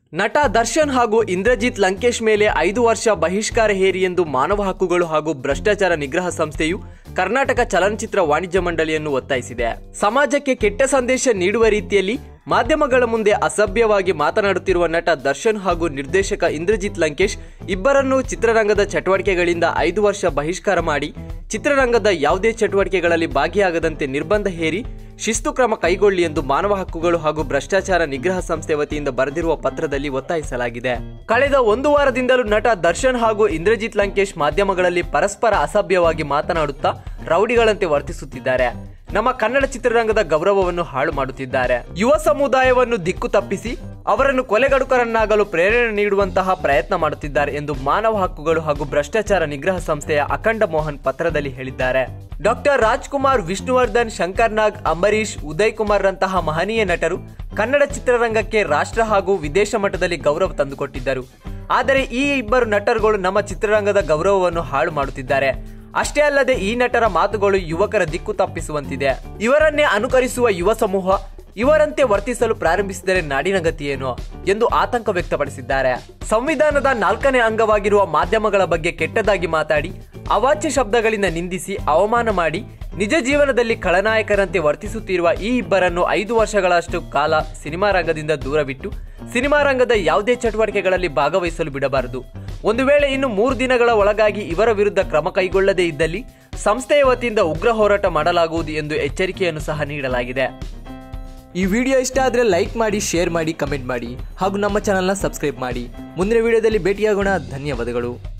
ನಟ ದರ್ಶನ್ ಹಾಗೂ ಇಂದ್ರಜಿತ್ ಲಂಕೇಶ್ ಮೇಲೆ ಐದು ವರ್ಷ ಬಹಿಷ್ಕಾರ ಹೇರಿ ಎಂದು ಮಾನವ ಹಕ್ಕುಗಳು ಹಾಗೂ ಭ್ರಷ್ಟಾಚಾರ ನಿಗ್ರಹ ಸಂಸ್ಥೆಯು ಕರ್ನಾಟಕ ಚಲನಚಿತ್ರ ವಾಣಿಜ್ಯ ಮಂಡಳಿಯನ್ನು ಒತ್ತಾಯಿಸಿದೆ ಸಮಾಜಕ್ಕೆ ಕೆಟ್ಟ ಸಂದೇಶ ನೀಡುವ ರೀತಿಯಲ್ಲಿ ಮಾಧ್ಯಮಗಳ ಮುಂದೆ ಅಸಭ್ಯವಾಗಿ ಮಾತನಾಡುತ್ತಿರುವ ನಟ ದರ್ಶನ್ ಹಾಗೂ ನಿರ್ದೇಶಕ ಇಂದ್ರಜಿತ್ ಲಂಕೇಶ್ ಇಬ್ಬರನ್ನು ಚಿತ್ರರಂಗದ ಚಟುವಟಿಕೆಗಳಿಂದ ಐದು ವರ್ಷ ಬಹಿಷ್ಕಾರ ಮಾಡಿ ಚಿತ್ರರಂಗದ ಯಾವುದೇ ಚಟುವಟಿಕೆಗಳಲ್ಲಿ ಭಾಗಿಯಾಗದಂತೆ ನಿರ್ಬಂಧ ಹೇರಿ ಶಿಸ್ತು ಕ್ರಮ ಕೈಗೊಳ್ಳಿ ಎಂದು ಮಾನವ ಹಕ್ಕುಗಳು ಹಾಗೂ ಭ್ರಷ್ಟಾಚಾರ ನಿಗ್ರಹ ಸಂಸ್ಥೆ ವತಿಯಿಂದ ಬರೆದಿರುವ ಪತ್ರದಲ್ಲಿ ಒತ್ತಾಯಿಸಲಾಗಿದೆ ಕಳೆದ ಒಂದು ವಾರದಿಂದಲೂ ನಟ ದರ್ಶನ್ ಹಾಗೂ ಇಂದ್ರಜಿತ್ ಲಂಕೇಶ್ ಮಾಧ್ಯಮಗಳಲ್ಲಿ ಪರಸ್ಪರ ಅಸಭ್ಯವಾಗಿ ಮಾತನಾಡುತ್ತಾ ರೌಡಿಗಳಂತೆ ವರ್ತಿಸುತ್ತಿದ್ದಾರೆ ನಮ್ಮ ಕನ್ನಡ ಚಿತ್ರರಂಗದ ಗೌರವವನ್ನು ಹಾಳು ಮಾಡುತ್ತಿದ್ದಾರೆ ಯುವ ಸಮುದಾಯವನ್ನು ದಿಕ್ಕು ತಪ್ಪಿಸಿ ಅವರನ್ನು ಕೊಲೆಗಡುಕರನ್ನಾಗಲು ಪ್ರೇರಣೆ ನೀಡುವಂತಹ ಪ್ರಯತ್ನ ಮಾಡುತ್ತಿದ್ದಾರೆ ಎಂದು ಮಾನವ ಹಕ್ಕುಗಳು ಹಾಗೂ ಭ್ರಷ್ಟಾಚಾರ ನಿಗ್ರಹ ಸಂಸ್ಥೆಯ ಅಖಂಡ ಮೋಹನ್ ಪತ್ರದಲ್ಲಿ ಹೇಳಿದ್ದಾರೆ ಡಾಕ್ಟರ್ ರಾಜ್ಕುಮಾರ್ ವಿಷ್ಣುವರ್ಧನ್ ಶಂಕರ್ ನಾಗ್ ಅಂಬರೀಶ್ ಉದಯ್ ಕುಮಾರ್ ರಂತಹ ಮಹನೀಯ ನಟರು ಕನ್ನಡ ಚಿತ್ರರಂಗಕ್ಕೆ ರಾಷ್ಟ್ರ ಹಾಗೂ ವಿದೇಶ ಮಟ್ಟದಲ್ಲಿ ಗೌರವ ತಂದುಕೊಟ್ಟಿದ್ದರು ಆದರೆ ಈ ಇಬ್ಬರು ನಟರುಗಳು ನಮ್ಮ ಚಿತ್ರರಂಗದ ಗೌರವವನ್ನು ಹಾಳು ಮಾಡುತ್ತಿದ್ದಾರೆ ಅಷ್ಟೇ ಅಲ್ಲದೆ ಈ ನಟರ ಮಾತುಗಳು ಯುವಕರ ದಿಕ್ಕು ತಪ್ಪಿಸುವಂತಿದೆ ಇವರನ್ನೇ ಅನುಕರಿಸುವ ಯುವ ಸಮೂಹ ಇವರಂತೆ ವರ್ತಿಸಲು ಪ್ರಾರಂಭಿಸಿದರೆ ನಾಡಿನ ಗತಿಯೇನು ಎಂದು ಆತಂಕ ವ್ಯಕ್ತಪಡಿಸಿದ್ದಾರೆ ಸಂವಿಧಾನದ ನಾಲ್ಕನೇ ಅಂಗವಾಗಿರುವ ಮಾಧ್ಯಮಗಳ ಬಗ್ಗೆ ಕೆಟ್ಟದಾಗಿ ಮಾತಾಡಿ ಅವಾಚ್ಯ ಶಬ್ದಗಳಿಂದ ನಿಂದಿಸಿ ಅವಮಾನ ಮಾಡಿ ನಿಜ ಜೀವನದಲ್ಲಿ ಖಳನಾಯಕರಂತೆ ವರ್ತಿಸುತ್ತಿರುವ ಈ ಇಬ್ಬರನ್ನು ಐದು ವರ್ಷಗಳಷ್ಟು ಕಾಲ ಸಿನಿಮಾ ರಂಗದಿಂದ ದೂರವಿಟ್ಟು ಸಿನಿಮಾ ರಂಗದ ಯಾವುದೇ ಚಟುವಟಿಕೆಗಳಲ್ಲಿ ಭಾಗವಹಿಸಲು ಬಿಡಬಾರದು ಒಂದು ವೇಳೆ ಇನ್ನು ಮೂರು ದಿನಗಳ ಒಳಗಾಗಿ ಇವರ ವಿರುದ್ಧ ಕ್ರಮ ಕೈಗೊಳ್ಳದೇ ಇದ್ದಲ್ಲಿ ಸಂಸ್ಥೆಯ ವತಿಯಿಂದ ಉಗ್ರ ಹೋರಾಟ ಮಾಡಲಾಗುವುದು ಎಂದು ಎಚ್ಚರಿಕೆಯನ್ನು ಸಹ ನೀಡಲಾಗಿದೆ ಈ ವಿಡಿಯೋ ಇಷ್ಟ ಆದರೆ ಲೈಕ್ ಮಾಡಿ ಶೇರ್ ಮಾಡಿ ಕಮೆಂಟ್ ಮಾಡಿ ಹಾಗೂ ನಮ್ಮ ಚಾನಲ್ನ ಸಬ್ಸ್ಕ್ರೈಬ್ ಮಾಡಿ ಮುಂದಿನ ವಿಡಿಯೋದಲ್ಲಿ ಭೇಟಿಯಾಗೋಣ ಧನ್ಯವಾದಗಳು